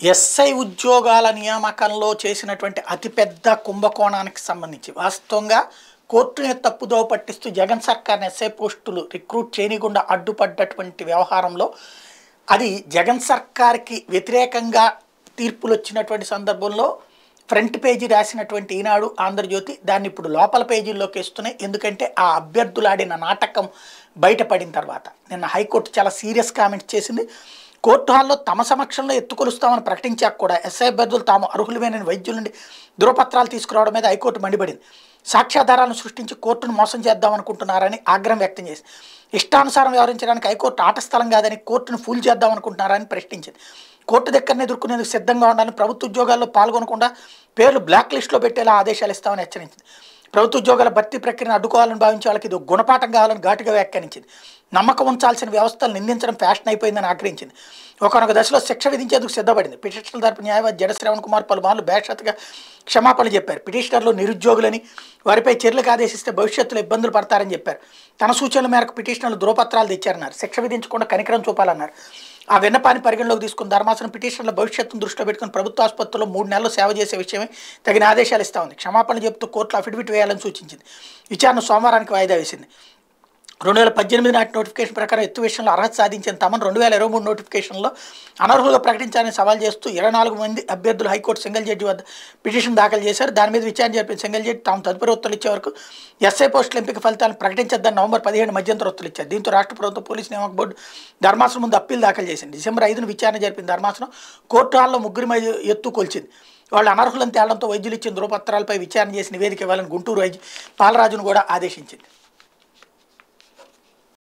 SI ఉద్యోగాల నియామకంలో చేసినటువంటి అతిపెద్ద కుంభకోణానికి సంబంధించి వాస్తవంగా కోర్టుని తప్పుదోవ పట్టిస్తూ జగన్ సర్కార్ ఎస్ఐ పోస్టులు రిక్రూట్ చేయనీయకుండా అడ్డుపడ్డటువంటి వ్యవహారంలో అది జగన్ సర్కార్కి వ్యతిరేకంగా తీర్పులు వచ్చినటువంటి సందర్భంలో ఫ్రంట్ పేజీ రాసినటువంటి ఈనాడు ఆంధ్రజ్యోతి దాన్ని ఇప్పుడు లోపల పేజీల్లోకి వేస్తున్నాయి ఎందుకంటే ఆ అభ్యర్థులు ఆడిన నాటకం బయటపడిన తర్వాత నిన్న హైకోర్టు చాలా సీరియస్ కామెంట్స్ చేసింది కోర్టు హాల్లో తమ సమక్షంలో ఎత్తుకొలుస్తామని ప్రకటించాక కూడా ఎస్ఐ అభ్యర్థులు తాము అర్హులమైన వైద్యుల నుండి ధృవపత్రాలు తీసుకురావడం మీద హైకోర్టు మండిపడింది సాక్ష్యాధారాలను సృష్టించి కోర్టును మోసం చేద్దామనుకుంటున్నారని ఆగ్రహం వ్యక్తం చేసింది ఇష్టానుసారం వ్యవహరించడానికి హైకోర్టు ఆట స్థలం కాదని కోర్టును ఫూల్ చేద్దామనుకుంటున్నారని ప్రశ్నించింది కోర్టు దగ్గరనే ఎదుర్కొనేందుకు సిద్ధంగా ఉండాలని ప్రభుత్వ ఉద్యోగాల్లో పాల్గొనకుండా పేర్లు బ్లాక్ లిస్టులో పెట్టేలా ఆదేశాలు ఇస్తామని హెచ్చరించింది ప్రభుత్వ ఉద్యోగాల భర్తీ ప్రక్రియను అడ్డుకోవాలని భావించే వాళ్ళకి ఇది ఒక గుణపాఠం కావాలని ఘాటుగా వ్యాఖ్యానించింది నమ్మకం ఉంచాల్సిన వ్యవస్థలు నిందించడం ఫ్యాషన్ అయిపోయిందని ఆగ్రహించింది ఒకనొక దశలో శిక్ష విధించేందుకు సిద్ధపడింది పిటిషనర్ తరపు న్యాయవాది జడ శ్రవణ్ కుమార్ పలుమార్లు బేషత్తుగా క్షమాపణలు చెప్పారు పిటిషనర్లు నిరుద్యోగులని వారిపై చర్యలకు ఆదేశిస్తే భవిష్యత్తులో ఇబ్బందులు పడతారని చెప్పారు తన సూచనల మేరకు పిటిషనర్లు ధృవపత్రాలు తెచ్చారన్నారు శిక్ష విధించకుండా కనికరం చూపాలన్నారు ఆ విన్నపాన్ని పరిగణలోకి తీసుకుని ధర్మాసనం పిటిషన్ల భవిష్యత్తును దృష్టిలో పెట్టుకుని ప్రభుత్వ ఆసుపత్రుల్లో మూడు నెలలు సేవ చేసే విషయమే తగిన ఆదేశాలు ఇస్తా ఉంది క్షమాపణ చెబుతూ కోర్టులో అఫిడవిట్ వేయాలని సూచించింది విచారణ సోమవారానికి వాయిదా వేసింది రెండు వేల పద్దెనిమిది నాటి నోటిఫికేషన్ ప్రకారం ఎత్తు విషయంలో అర్హత సాధించిన తమను రెండు వేల ఇరవై మూడు నోటిఫికేషన్లో అనర్హులుగా ప్రకటించాలని సవాల్ చేస్తూ ఇరవై నాలుగు మంది అభ్యర్థులు హైకోర్టు సింగిల్ జడ్జి వద్ద పిటిషన్ దాఖలు చేశారు దాని మీద విచారణ జరిపిన సింగిల్ జడ్జి తాము తదుపరి ఉత్తర్వులు ఇచ్చే వరకు ఎస్ఐ పోస్టుల ఎంపిక ఫలితాలను ప్రకటించద్దని నవంబర్ పదిహేను మధ్యంతర ఉత్తర్వులు ఇచ్చారు దీంతో రాష్ట్ర ప్రభుత్వం పోలీసు నియామక బోర్డు ధర్మాసనం ముందు అప్పీల్ దాఖలు చేసింది డిసెంబర్ ఐదున విచారణ జరిపిన ధర్మాసనం కోర్టు హాల్లో ముగ్గురి మధ్య ఎత్తు కొలిచింది వాళ్ళు అనర్హులను తేలడంతో వైద్యులు ఇచ్చిన ధృవపత్రాలపై విచారణ చేసి నివేదిక ఇవ్వాలని గుంటూరు వైద్య పాలరాజును కూడా ఆదేశించింది